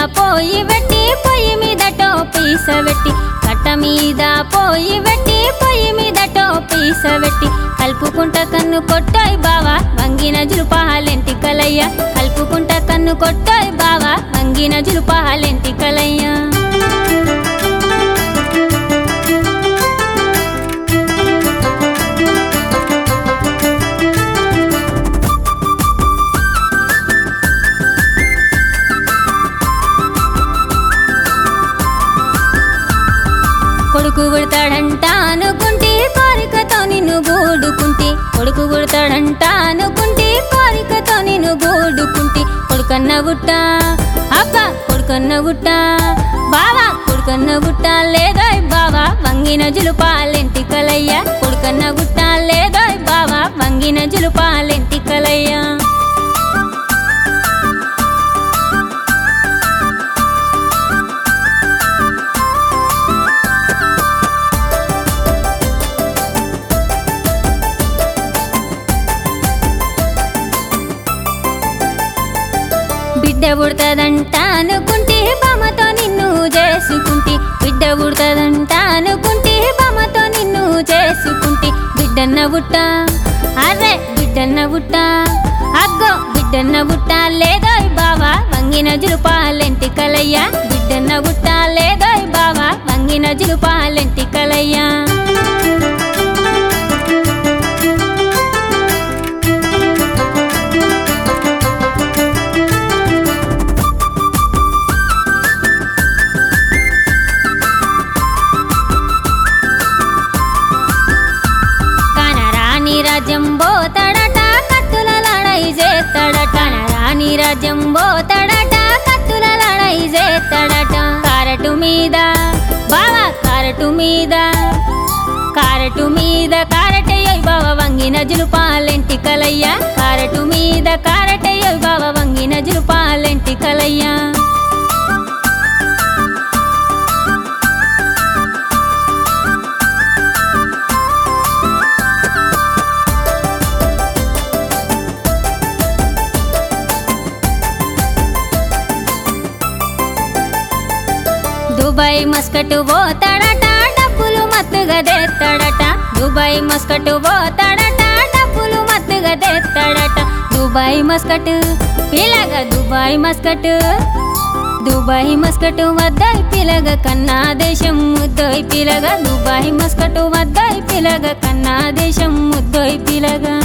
పోయి పెట్టి పొయ్యి మీదటో పీస పెట్టి కట్ట మీద పోయి పెట్టి పొయ్యి మీదటో పీస పెట్టి కలుపుకుంట కన్ను కొట్టాయి బావా వంగిన జులుపాలెంటి కలయ్య కలుపుకుంట కన్ను కొట్టాయి బావా వంగిన జులుపాలెంటి కలయ్య కొడుకు గుడతాడంట అనుకుంటే కోరికతో నిన్ను గూడుకుంటే కొడుకు గుడతాడంట అనుకుంటే కోరికతో నిన్ను గూడుకుంటే కొడుకన్న గుట్ట అబ్బా కొడుకన్న గుట్ట బావా కొడుకన్న గుట్ట లేదోయ్ బావా వంగిన జులుపాలెంటి కలయ్య కొడుకన్న గుట్ట లేదోయ్ బావా వంగిన జులుపాలెంటి కలయ్య బిడ్డ పుడతదంట అనుకుంటే బామ్మతో నిన్ను చేసుకుంటే బిడ్డ పుడతదంట అనుకుంటే బామ్మతో నిన్ను చేసుకుంటే బిడ్డన్న బుట్ట అరే బిడ్డన్న బుట్ట అగ్గో బిడ్డన్న బుట్ట లేదోయ్ బావా వంగిన జులుపాలెంటి కలయ్య బిడ్డన్న బుట్ట లేదోయ్ బావా వంగిన జులుపాలెంటి కలయ్య కనరాని రాజ్యం పోతాడట కత్తుల లడాయి చేస్తాడట కనరాని రాజ్యం పోతాడట కత్తుల లడాయి చేస్తాడట కారటు మీద బావా కారటు మీద కారటు మీద కారటయ్య బావ వంగిన జులుపాలెంటి కలయ్య కారటు మీద కారటయ్య బావ వంగిన జులుపాలెంటి కలయ్య దుబాయ్ మస్కట్ పోతాడట డబ్బులు మత్తుగా తెస్తాడట దుబాయ్ మస్కట్ పోతాడట డబ్బులు మత్తుగా తెస్తాడట దుబాయ్ మస్కట్ పిలగ దుబాయ్ మస్కట్ దుబాయ్ మస్కట్ వద్దాయి పిలగ కన్నా దేశం ముద్దోయ్ పిలగ దుబాయ్ మస్కట్ వద్దాయి పిలగ కన్నా దేశం ముద్దోయ్ పిలగ